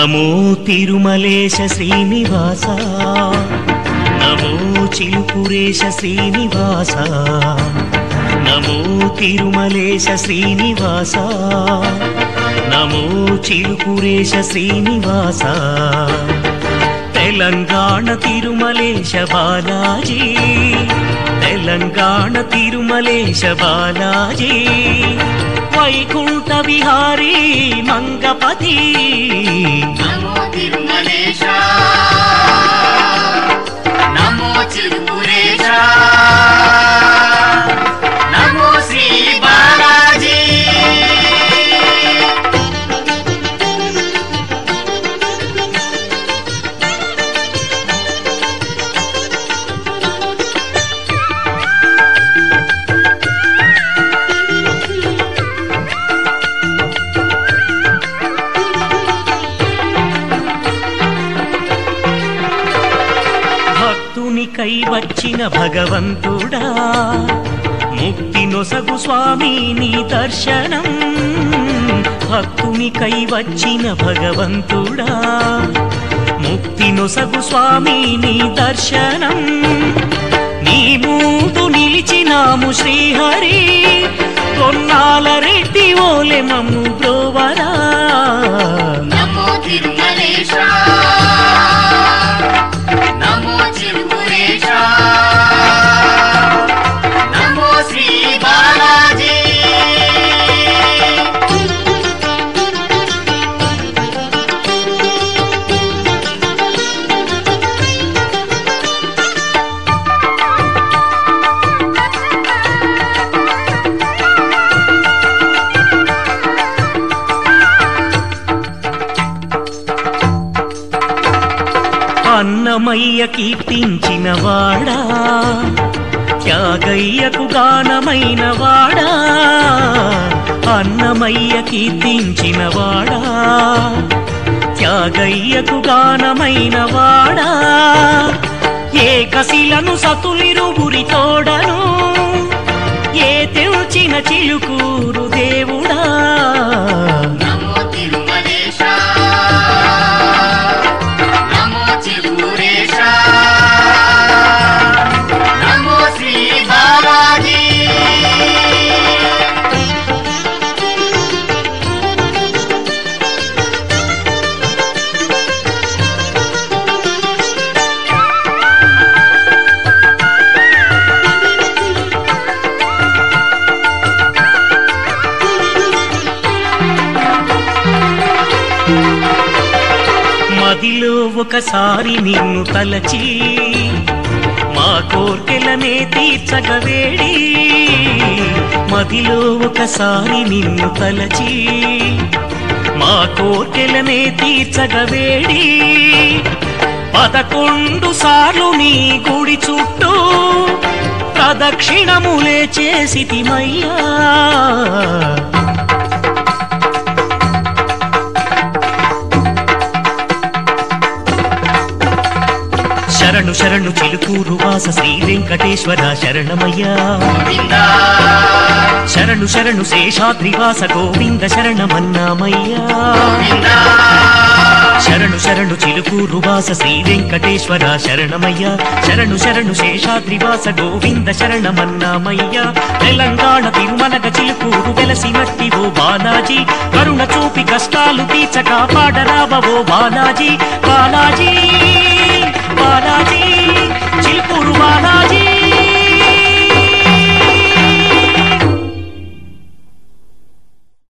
నమో తిరుమలేశ శ్రీనివాస నమో చిలుపురేశ శ్రీనివాస నమో తిరుమలేశ శ్రీనివాస నమో చిలుపురేశ శ్రీనివాస తెలంగాణ తిరుమలేశ బాలాజీ తెలంగాణ తిరుమలేశ బాలాజీ వైకుంఠ విహారీ మంగపతి నమో తిరుమలేశ నమో చిరుపురేశ నమో శ్రీ బాలాజీ భక్తునికై వచ్చిన భగవంతుడా ముక్తి నొసగు స్వామి నీ దర్శనం భక్తునికై వచ్చిన భగవంతుడా ముక్తి నొసగు స్వామి నీ దర్శనం నీ మూడు నిలిచినాము శ్రీహరి కొన్నాల రెడ్డి ఓలె మమ్ము బ్రోవరా నమో తిరుమలేశ నమో చిరుపురేశ నమో శ్రీ బాలాజీ అన్నమయ్య కీర్తించిన వాడా త్యాగయ్యకు గానమైన వాడా అన్నమయ్య కీర్తించిన వాడా త్యాగయ్యకు గానమైన వాడా ఏకశిలను సతులిరువురి తోడను ఏ తెల్చిన చిలుకూరు దేవుడా నమో తిరుమలేశ నమో చిరుపురేశ నమో శ్రీ బాలాజీ మదిలో ఒకసారి నిన్ను తలచి మా కోర్కెలనే తీర్చగవేడి మదిలో ఒకసారి నిన్ను తలచి మా కోర్కెలనే తీర్చగవేడి పదకొండు సార్లు నీ గుడి చుట్టూ ప్రదక్షిణములే చేసితిమయ్యా శరణు శరణు చిలుకూరు వాస శ్రీ వెంకటేశ్వర శరణమయ్యా గోవిందా శరణు శరణు శేషాద్రివాస గోవింద శరణమన్నామయ్యా గోవిందా శరణు శరణు చిలుకూరు వాస శ్రీ వెంకటేశ్వర శరణమయ్యా శరణు శరణు శేషాద్రివాస గోవింద శరణమన్నామయ్యా తెలంగాణ తిరుమలగ చిలుకూరు వెలసినట్టి ఓ బాలాజీ కరుణ చూపి కష్టాలు తీర్చ కాపాడరావ ఓ బాలాజీ బాలాజీ బాలాజీ